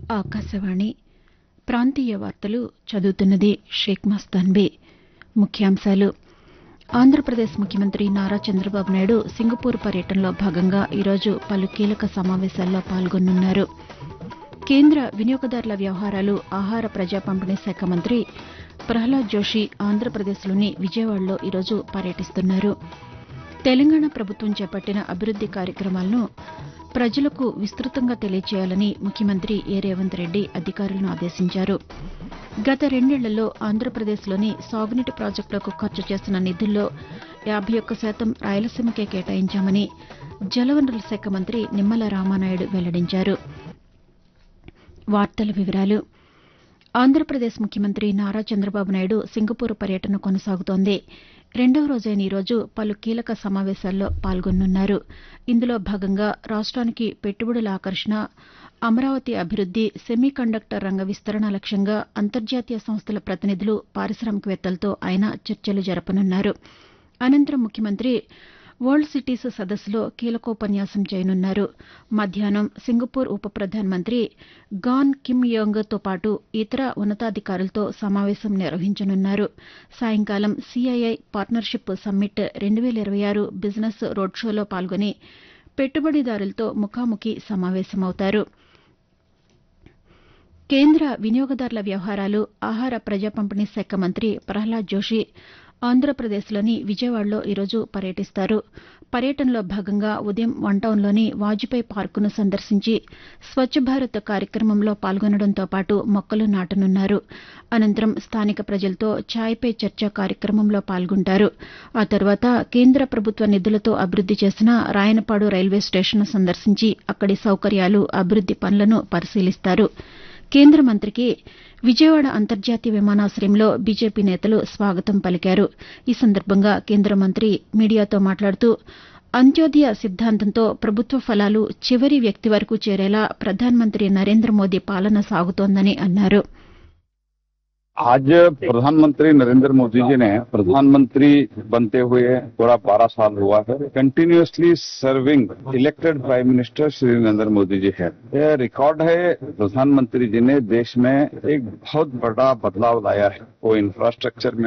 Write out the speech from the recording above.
ఆకాశవాణి ప్రాంతీయ వార్తలు చదువుతున్నది షేక్ మస్తాన్బీ ముఖ్యాంశాలు ఆంధ్రప్రదేశ్ ముఖ్యమంత్రి నారా చంద్రబాబు నాయుడు సింగపూర్ పర్యటనలో భాగంగా ఈరోజు పలు కీలక సమావేశాల్లో పాల్గొనున్నారు కేంద్ర వినియోగదారుల వ్యవహారాలు ఆహార ప్రజా పంపిణీ శాఖ మంత్రి ప్రహ్లాద్ జోషి ఆంధ్రప్రదేశ్లోని విజయవాడలో ఈరోజు పర్యటిస్తున్నారు తెలంగాణ ప్రభుత్వం చేపట్టిన అభివృద్ది కార్యక్రమాలను ప్రజలకు విస్తృతంగా తెలియజేయాలని ముఖ్యమంత్రి ఏ రేవంత్ రెడ్డి అధికారులను ఆదేశించారు గత రెండేళ్లలో ఆంధ్రప్రదేశ్లోని సాగునీటి ప్రాజెక్టులకు ఖర్చు చేసిన నిధుల్లో యాబై ఒక్క శాతం రాయలసీమకే కేటాయించామని జలవనరుల శాఖ మంత్రి నిమ్మల రామానాయుడు వెల్లడించారు వార్తల వివరాలు ఆంధ్రప్రదేశ్ ముఖ్యమంత్రి నారా చంద్రబాబు నాయుడు సింగపూర్ పర్యటన కొనసాగుతోంది రెండవ రోజైన ఈరోజు పలు కీలక సమావేశాల్లో పాల్గొనున్నారు ఇందులో భాగంగా రాష్ట్రానికి పెట్టుబడుల ఆకర్షణ అమరావతి అభివృద్ది సెమీ కండక్టర్ రంగ విస్తరణ లక్ష్యంగా అంతర్జాతీయ సంస్థల ప్రతినిధులు పారిశామికవేత్తలతో ఆయన చర్చలు జరపనున్నారు అనంతరం ముఖ్యమంత్రి వరల్డ్ సిటీస్ సదస్సులో కీలకోపన్యాసం చేయనున్నారు మధ్యాహ్నం సింగపూర్ ఉప ప్రధానమంత్రి గాన్ కిమ్ యోంగ్తో పాటు ఇతర ఉన్నతాధికారులతో సమావేశం నిర్వహించనున్నారు సాయంకాలం సీఐఐ పార్ట్నర్షిప్ సమ్మిట్ రెండు వేల ఇరవై ఆరు బిజినెస్ రోడ్ షోలో పాల్గొని పెట్టుబడిదారులతో ముఖాముఖి సమావేశమవుతారు కేంద్ర వినియోగదారుల వ్యవహారాలు ఆహార ప్రజా పంపిణీ శాఖ మంత్రి ప్రహ్లాద్ జోషి ఆంధ్రప్రదేశ్లోని విజయవాడలో ఈరోజు పర్యటిస్తారు పర్యటనలో భాగంగా ఉదయం వన్టౌన్లోని వాజ్పేయి పార్కును సందర్శించి స్వచ్ఛ భారత్ కార్యక్రమంలో పాల్గొనడంతో పాటు మొక్కలు నాటనున్నారు అనంతరం స్థానిక ప్రజలతో ఛాయ్ పే చర్చ కార్యక్రమంలో పాల్గొంటారు ఆ తర్వాత కేంద్ర ప్రభుత్వ నిధులతో అభివృద్ది చేసిన రాయనపాడు రైల్వే స్టేషన్ను సందర్శించి అక్కడి సౌకర్యాలు అభివృద్ది పనులను పరిశీలిస్తారు కేంద్ర మంత్రికి విజయవాడ అంతర్జాతీయ విమానాశయంలో బీజేపీ నేతలు స్వాగతం పలికారు ఈ సందర్భంగా కేంద్ర మంత్రి మీడియాతో మాట్లాడుతూ అంత్యోదయ సిద్దాంతంతో ప్రభుత్వ ఫలాలు చివరి వ్యక్తి వరకు చేరేలా ప్రధానమంత్రి నరేంద్ర మోదీ పాలన సాగుతోందని అన్నారు आज प्रधानमंत्री नरेंद्र मोदी जी ने प्रधानमंत्री बनते हुए पूरा बारह साल हुआ है continuously serving elected prime minister Shri Narendra Modi ji है यह रिकॉर्ड है प्रधानमंत्री जी ने देश में एक बहुत बड़ा बदलाव लाया है वो इंफ्रास्ट्रक्चर में